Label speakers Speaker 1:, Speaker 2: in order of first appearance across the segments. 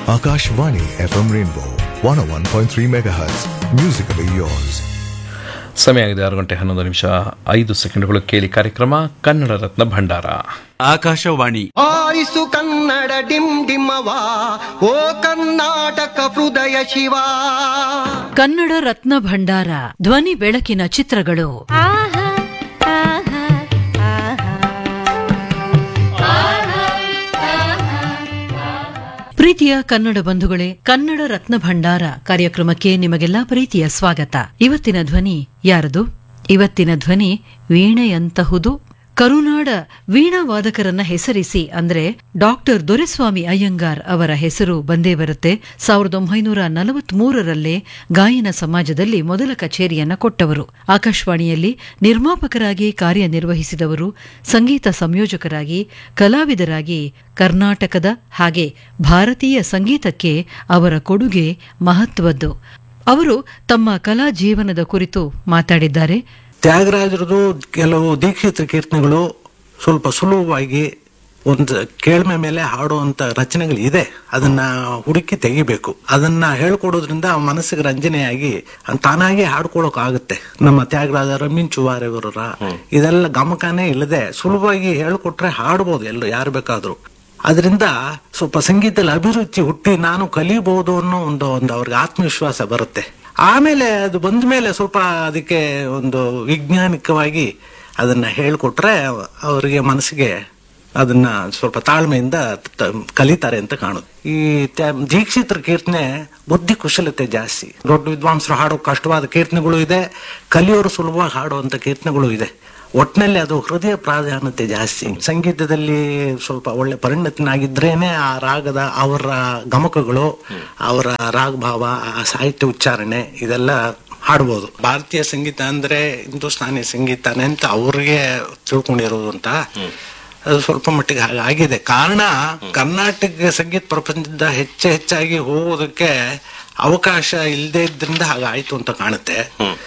Speaker 1: Akashvani FM Rainbow 101.3 MHz. Musically yours.
Speaker 2: ಸಮಯ ಆಗಿದೆ ಆರು ಗಂಟೆ ಹನ್ನೊಂದು ನಿಮಿಷ ಐದು ಸೆಕೆಂಡ್ಗಳು ಕೇಳಿ ಕಾರ್ಯಕ್ರಮ ಕನ್ನಡ ರತ್ನ ಭಂಡಾರ
Speaker 3: ಆಕಾಶವಾಣಿ
Speaker 4: ಆರಿಸು ಕನ್ನಡ ಡಿಮ್ ಡಿಮ್ಮವ ಓ ಕರ್ನಾಟಕ ಹೃದಯ ಶಿವ
Speaker 5: ಕನ್ನಡ ರತ್ನ ಭಂಡಾರ ಧ್ವನಿ ಬೆಳಕಿನ ಚಿತ್ರಗಳು ಪ್ರೀತಿಯ ಕನ್ನಡ ಬಂಧುಗಳೇ ಕನ್ನಡ ರತ್ನ ಭಂಡಾರ ಕಾರ್ಯಕ್ರಮಕ್ಕೆ ನಿಮಗೆಲ್ಲಾ ಪ್ರೀತಿಯ ಸ್ವಾಗತ ಇವತ್ತಿನ ಧ್ವನಿ ಯಾರದು ಇವತ್ತಿನ ಧ್ವನಿ ವೀಣೆಯಂತಹುದು ಕರುನಾಡ ವೀಣಾ ವಾದಕರನ್ನ ಹೆಸರಿಸಿ ಅಂದ್ರೆ ಡಾಕ್ಟರ್ ದೊರೆಸ್ವಾಮಿ ಅಯ್ಯಂಗಾರ್ ಅವರ ಹೆಸರು ಬಂದೇ ಬರುತ್ತೆ ಸಾವಿರದ ಒಂಬೈನೂರ ನಲವತ್ಮೂರರಲ್ಲೇ ಗಾಯನ ಸಮಾಜದಲ್ಲಿ ಮೊದಲ ಕಚೇರಿಯನ್ನ ಕೊಟ್ಟವರು ಆಕಾಶವಾಣಿಯಲ್ಲಿ ನಿರ್ಮಾಪಕರಾಗಿ ಕಾರ್ಯನಿರ್ವಹಿಸಿದವರು ಸಂಗೀತ ಸಂಯೋಜಕರಾಗಿ ಕಲಾವಿದರಾಗಿ ಕರ್ನಾಟಕದ ಹಾಗೆ ಭಾರತೀಯ ಸಂಗೀತಕ್ಕೆ ಅವರ ಕೊಡುಗೆ ಮಹತ್ವದ್ದು ಅವರು ತಮ್ಮ ಕಲಾ ಜೀವನದ ಕುರಿತು ಮಾತಾಡಿದ್ದಾರೆ
Speaker 6: ತ್ಯಾಗರಾಜರದು ಕೆಲವು ದೀಕ್ಷಿತ ಕೀರ್ತನೆಗಳು ಸ್ವಲ್ಪ ಸುಲಭವಾಗಿ ಒಂದು ಕೇಳ್ಮೆ ಮೇಲೆ ಹಾಡುವಂತ ರಚನೆಗಳು ಇದೆ ಅದನ್ನ ಹುಡುಕಿ ತೆಗಿಬೇಕು ಅದನ್ನ ಹೇಳ್ಕೊಡೋದ್ರಿಂದ ಮನಸ್ಸಿಗೆ ರಂಜನೆಯಾಗಿ ತಾನಾಗಿ ಹಾಡ್ಕೊಳಕ್ ಆಗುತ್ತೆ ನಮ್ಮ ತ್ಯಾಗರಾಜ ರಮಿಂಚುವಾರೆಯವರ ಇದೆಲ್ಲ ಗಮಕನೇ ಇಲ್ಲದೆ ಸುಲಭವಾಗಿ ಹೇಳ್ಕೊಟ್ರೆ ಹಾಡ್ಬೋದು ಎಲ್ಲರೂ ಯಾರು ಬೇಕಾದ್ರು ಅದರಿಂದ ಸ್ವಲ್ಪ ಸಂಗೀತದಲ್ಲಿ ಅಭಿರುಚಿ ಹುಟ್ಟಿ ನಾನು ಕಲಿಬಹುದು ಅನ್ನೋ ಒಂದು ಒಂದು ಅವ್ರಿಗೆ ಆತ್ಮವಿಶ್ವಾಸ ಬರುತ್ತೆ ಆಮೇಲೆ ಅದು ಬಂದ ಮೇಲೆ ಸ್ವಲ್ಪ ಅದಕ್ಕೆ ಒಂದು ವೈಜ್ಞಾನಿಕವಾಗಿ ಅದನ್ನ ಹೇಳ್ಕೊಟ್ರೆ ಅವರಿಗೆ ಮನಸ್ಸಿಗೆ ಅದನ್ನ ಸ್ವಲ್ಪ ತಾಳ್ಮೆಯಿಂದ ತ- ಕಲಿತಾರೆ ಅಂತ ಕಾಣುತ್ತೆ ಈ ತ್ಯಾ- ದೀಕ್ಷಿತರ ಕೀರ್ತನೆ ಬುದ್ಧಿ ಕುಶಲತೆ ಜಾಸ್ತಿ ದೊಡ್ಡ ವಿದ್ವಾಂಸರು ಹಾಡೋ ಕಷ್ಟವಾದ ಕೀರ್ತನೆಗಳು ಇದೆ ಕಲಿಯೋರು ಸುಲಭವಾಗಿ ಹಾಡುವಂತ ಕೀರ್ತನೆಗಳು ಇದೆ ಒಟ್ಟಿನಲ್ಲಿ ಅದು ಹೃದಯ ಪ್ರಾಧಾನ್ಯತೆ ಜಾಸ್ತಿ ಸಂಗೀತದಲ್ಲಿ ಸ್ವಲ್ಪ ಒಳ್ಳೆ ಪರಿಣತನಾಗಿದ್ರೇನೆ ಆ ರಾಗದ ಅವರ ಗಮಕಗಳು ಅವರ ರಾಗಭಾವ ಆ ಸಾಹಿತ್ಯ ಉಚ್ಚಾರಣೆ ಇದೆಲ್ಲ ಹಾಡ್ಬೋದು ಭಾರತೀಯ ಸಂಗೀತ ಅಂದ್ರೆ ಹಿಂದೂಸ್ತಾನಿ ಸಂಗೀತನೇ ಅಂತ ಅವ್ರಿಗೆ ತಿಳ್ಕೊಂಡಿರೋದು ಅಂತ ಅದು ಸ್ವಲ್ಪ ಮಟ್ಟಿಗೆ ಹಾಗೆ ಆಗಿದೆ ಕಾರಣ ಕರ್ನಾಟಕ ಸಂಗೀತ ಪ್ರಪಂಚದ ಹೆಚ್ಚು ಹೆಚ್ಚಾಗಿ ಹೋಗೋದಕ್ಕೆ ಅವಕಾಶ ಇಲ್ಲದೆ ಇದ್ರಿಂದ ಹಾಗಾಯ್ತು ಅಂತ ಕಾಣುತ್ತೆ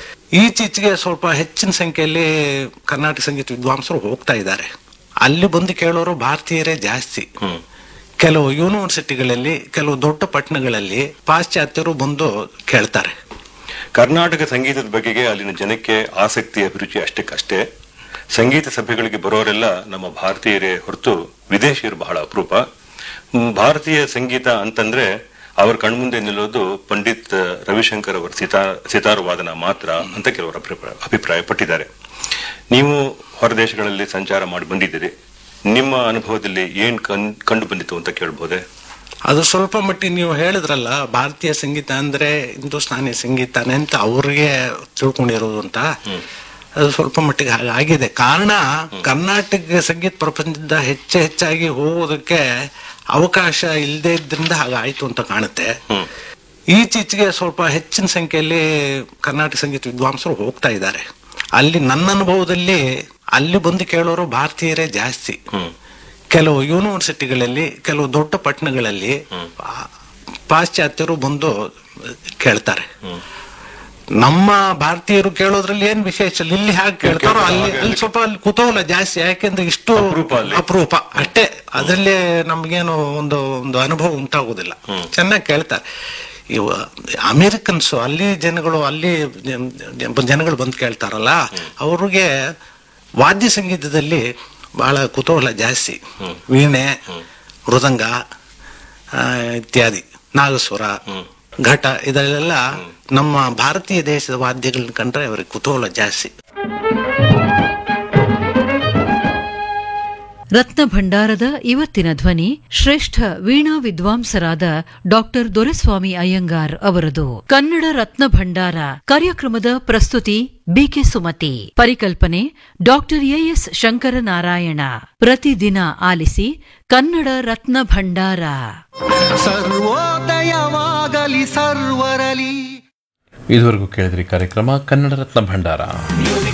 Speaker 6: ಈಚೀಚೆಗೆ ಸ್ವಲ್ಪ ಹೆಚ್ಚಿನ ಸಂಖ್ಯೆಯಲ್ಲಿ ಕರ್ನಾಟಕ ಸಂಗೀತ ವಿದ್ವಾಂಸರು ಹೋಗ್ತಾ ಇದ್ದಾರೆ ಅಲ್ಲಿ ಬಂದು ಕೇಳೋರು ಭಾರತೀಯರೇ ಜಾಸ್ತಿ ಕೆಲವು ಯೂನಿವರ್ಸಿಟಿಗಳಲ್ಲಿ ಕೆಲವು ದೊಡ್ಡ ಪಟ್ಟಣಗಳಲ್ಲಿ ಪಾಶ್ಚಾತ್ಯರು ಬಂದು ಕೇಳ್ತಾರೆ
Speaker 7: ಕರ್ನಾಟಕ ಸಂಗೀತದ ಬಗೆಗೆ ಅಲ್ಲಿನ ಜನಕ್ಕೆ ಆಸಕ್ತಿ ಅಭಿರುಚಿ ಅಷ್ಟಕ್ಕಷ್ಟೇ ಸಂಗೀತ ಸಭೆಗಳಿಗೆ ಬರೋರೆಲ್ಲ ನಮ್ಮ ಭಾರತೀಯರೇ ಹೊರತು ವಿದೇಶಿಯರು ಬಹಳ ಅಪರೂಪ ಹ್ಮ್, ಭಾರತೀಯ ಸಂಗೀತ ಅಂತಂದ್ರೆ ಅವರ ಕಣ್ಮುಂದೆ ನಿಲ್ಲೋದು ಪಂಡಿತ್ ರವಿಶಂಕರ್ ಅವರ ಸಿತಾರ್ ಸಿತಾರು ವಾದನ ಮಾತ್ರ ಅಂತ ಕೆಲವರು ಅಭಿಪ್ರಾಯ ಅಭಿಪ್ರಾಯ ಪಟ್ಟಿದ್ದಾರೆ ನೀವು ಹೊರದೇಶಗಳಲ್ಲಿ ಸಂಚಾರ ಮಾಡಿ ಬಂದಿದ್ದೀರಿ ನಿಮ್ಮ ಅನುಭವದಲ್ಲಿ ಏನ್ ಕಣ್- ಕಂಡು ಬಂದಿತ್ತು ಅಂತ ಕೇಳ್ಬೋದೆ
Speaker 6: ಅದು ಸ್ವಲ್ಪ ಮಟ್ಟಿಗೆ ನೀವು ಹೇಳಿದ್ರಲ್ಲ ಭಾರತೀಯ ಸಂಗೀತ ಅಂದ್ರೆ ಹಿಂದೂಸ್ತಾನಿ ಸಂಗೀತನೇ ಅಂತ ಅವ್ರಿಗೆ ತಿಳ್ಕೊಂಡಿರೋದು ಅಂತ ಅದು ಸ್ವಲ್ಪ ಮಟ್ಟಿಗೆ ಹಾಗೆ ಆಗಿದೆ ಕಾರಣ ಕರ್ನಾಟಕ ಸಂಗೀತ ಪ್ರಪಂಚದ ಹೆಚ್ಚು ಹೆಚ್ಚಾಗಿ ಹೋಗೋದಕ್ಕೆ ಅವಕಾಶ ಇಲ್ಲದೆ ಇದ್ರಿಂದ ಹಾಗಾಯ್ತು ಅಂತ ಕಾಣುತ್ತೆ ಈಚೀಚೆಗೆ ಸ್ವಲ್ಪ ಹೆಚ್ಚಿನ ಸಂಖ್ಯೆಯಲ್ಲಿ ಕರ್ನಾಟಕ ಸಂಗೀತ ವಿದ್ವಾಂಸರು ಹೋಗ್ತಾ ಇದ್ದಾರೆ ಅಲ್ಲಿ ನನ್ನ ಅನುಭವದಲ್ಲಿ ಅಲ್ಲಿ ಬಂದು ಕೇಳೋರು ಭಾರತೀಯರೇ ಜಾಸ್ತಿ ಕೆಲವು ಯೂನಿವರ್ಸಿಟಿಗಳಲ್ಲಿ ಕೆಲವು ದೊಡ್ಡ ಪಟ್ಟಣಗಳಲ್ಲಿ ಆ- ಪಾಶ್ಚಾತ್ಯರು ಬಂದು ಕೇಳ್ತಾರೆ ನಮ್ಮ ಭಾರತೀಯರು ಕೇಳೋದ್ರಲ್ಲಿ ಏನ್ ವಿಶೇಷ ಇಲ್ಲ. ಇಲ್ಲಿ ಹೇಗೆ ಕೇಳ್ತಾರೋ ಅಲ್ಲಿ ಅಲ್ಲಿ ಸ್ವಲ್ಪ ಅಲ್ಲಿ ಕುತೂಹಲ ಜಾಸ್ತಿ ಯಾಕೆಂದ್ರೆ ಇಷ್ಟು
Speaker 7: ಅಪರೂಪ ಅಲ್ಲಿ.
Speaker 6: ಅಪರೂಪ ಅಷ್ಟೇ ಅದರಲ್ಲಿ ನಮ್ಗೇನು ಒಂದು ಒಂದು ಅನುಭವ ಉಂಟಾಗುದಿಲ್ಲ ಚೆನ್ನಾಗಿ ಕೇಳ್ತಾರೆ ಇವ ಅಮೇರಿಕನ್ಸ್ ಅಲ್ಲಿ ಜನಗಳು ಅಲ್ಲಿ ಜನ- ಜನಗಳು ಬಂದು ಕೇಳ್ತಾರಲ್ಲ ಅವ್ರಿಗೆ ವಾದ್ಯ ಸಂಗೀತದಲ್ಲಿ ಬಹಳ ಕುತೂಹಲ ಜಾಸ್ತಿ ವೀಣೆ ಮೃದಂಗ ಆ, ಇತ್ಯಾದಿ ನಾಗಸ್ವರ ಘಟ ಇದರಲ್ಲೆಲ್ಲ ನಮ್ಮ ಭಾರತೀಯ ದೇಶದ ವಾದ್ಯಗಳನ್ನ ಕಂಡ್ರೆ ಅವರಿಗೆ ಕುತೂಹಲ ಜಾಸ್ತಿ
Speaker 5: ರತ್ನ ಭಂಡಾರದ ಇವತ್ತಿನ ಧ್ವನಿ ಶ್ರೇಷ್ಠ ವೀಣಾ ವಿದ್ವಾಂಸರಾದ ಡಾಕ್ಟರ್ ದೊರೆಸ್ವಾಮಿ ಅಯ್ಯಂಗಾರ್ ಅವರದು ಕನ್ನಡ ರತ್ನ ಭಂಡಾರ ಕಾರ್ಯಕ್ರಮದ ಪ್ರಸ್ತುತಿ ಬಿಕೆ ಸುಮತಿ ಪರಿಕಲ್ಪನೆ ಡಾಕ್ಟರ್ ಎಎಸ್ ಶಂಕರನಾರಾಯಣ ಪ್ರತಿದಿನ ಆಲಿಸಿ ಕನ್ನಡ ರತ್ನ ಭಂಡಾರ
Speaker 4: ಸರ್ವೋದಯವಾಗಲಿ ಸರ್ವರಲಿ
Speaker 2: ಇದುವರೆಗೂ ಕೇಳಿದ್ರಿ ಕಾರ್ಯಕ್ರಮ ಕನ್ನಡ ರತ್ನ ಭಂಡಾರ